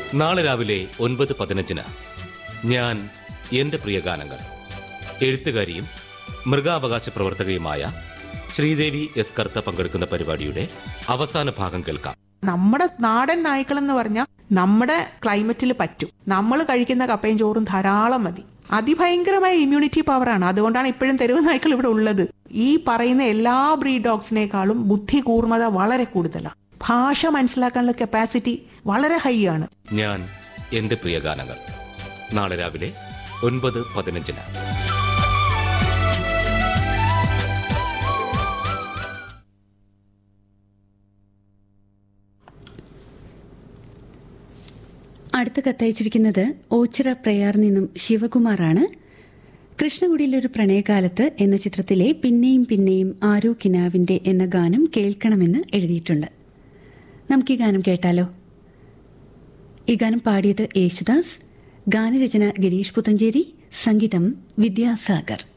നാളെ രാവിലെ ഒൻപത് പതിനഞ്ചിന് ഞാൻ എന്റെ പ്രിയ ഗാനങ്ങൾ എഴുത്തുകാരിയും മൃഗാവകാശ പ്രവർത്തകയുമായ ശ്രീദേവി എസ് കർത്ത പങ്കെടുക്കുന്ന പരിപാടിയുടെ അവസാന ഭാഗം കേൾക്കാം നമ്മുടെ നാടൻ നായ്ക്കൾ എന്ന് പറഞ്ഞാൽ നമ്മുടെ ക്ലൈമറ്റിൽ പറ്റും നമ്മൾ കഴിക്കുന്ന കപ്പയും ചോറും ധാരാളം മതി അതിഭയങ്കരമായ ഇമ്മ്യൂണിറ്റി പവറാണ് അതുകൊണ്ടാണ് ഇപ്പോഴും തെരുവ് നായ്ക്കൾ ഇവിടെ ഉള്ളത് ഈ പറയുന്ന എല്ലാ ബ്രീഡ് ഡോഗ്സിനേക്കാളും ബുദ്ധി കൂർമ്മത വളരെ കൂടുതലാണ് ഭാഷ മനസ്സിലാക്കാനുള്ള കപ്പാസിറ്റി വളരെ ഹൈ ആണ് ഞാൻ എന്റെ പ്രിയ ഗാനങ്ങൾ നാളെ രാവിലെ ഒൻപത് പതിനഞ്ചിന് അടുത്ത കത്തയച്ചിരിക്കുന്നത് ഓച്ചിറ പ്രയാർ നിന്നും ശിവകുമാറാണ് കൃഷ്ണകുടിയിലൊരു പ്രണയകാലത്ത് എന്ന ചിത്രത്തിലെ പിന്നെയും പിന്നെയും ആരോ കിനാവിന്റെ എന്ന ഗാനം കേൾക്കണമെന്ന് എഴുതിയിട്ടുണ്ട് നമുക്ക് ഈ ഗാനം കേട്ടാലോ ഈ ഗാനം പാടിയത് യേശുദാസ് ഗാനരചന ഗിരീഷ് പുത്തഞ്ചേരി സംഗീതം വിദ്യാസാഗർ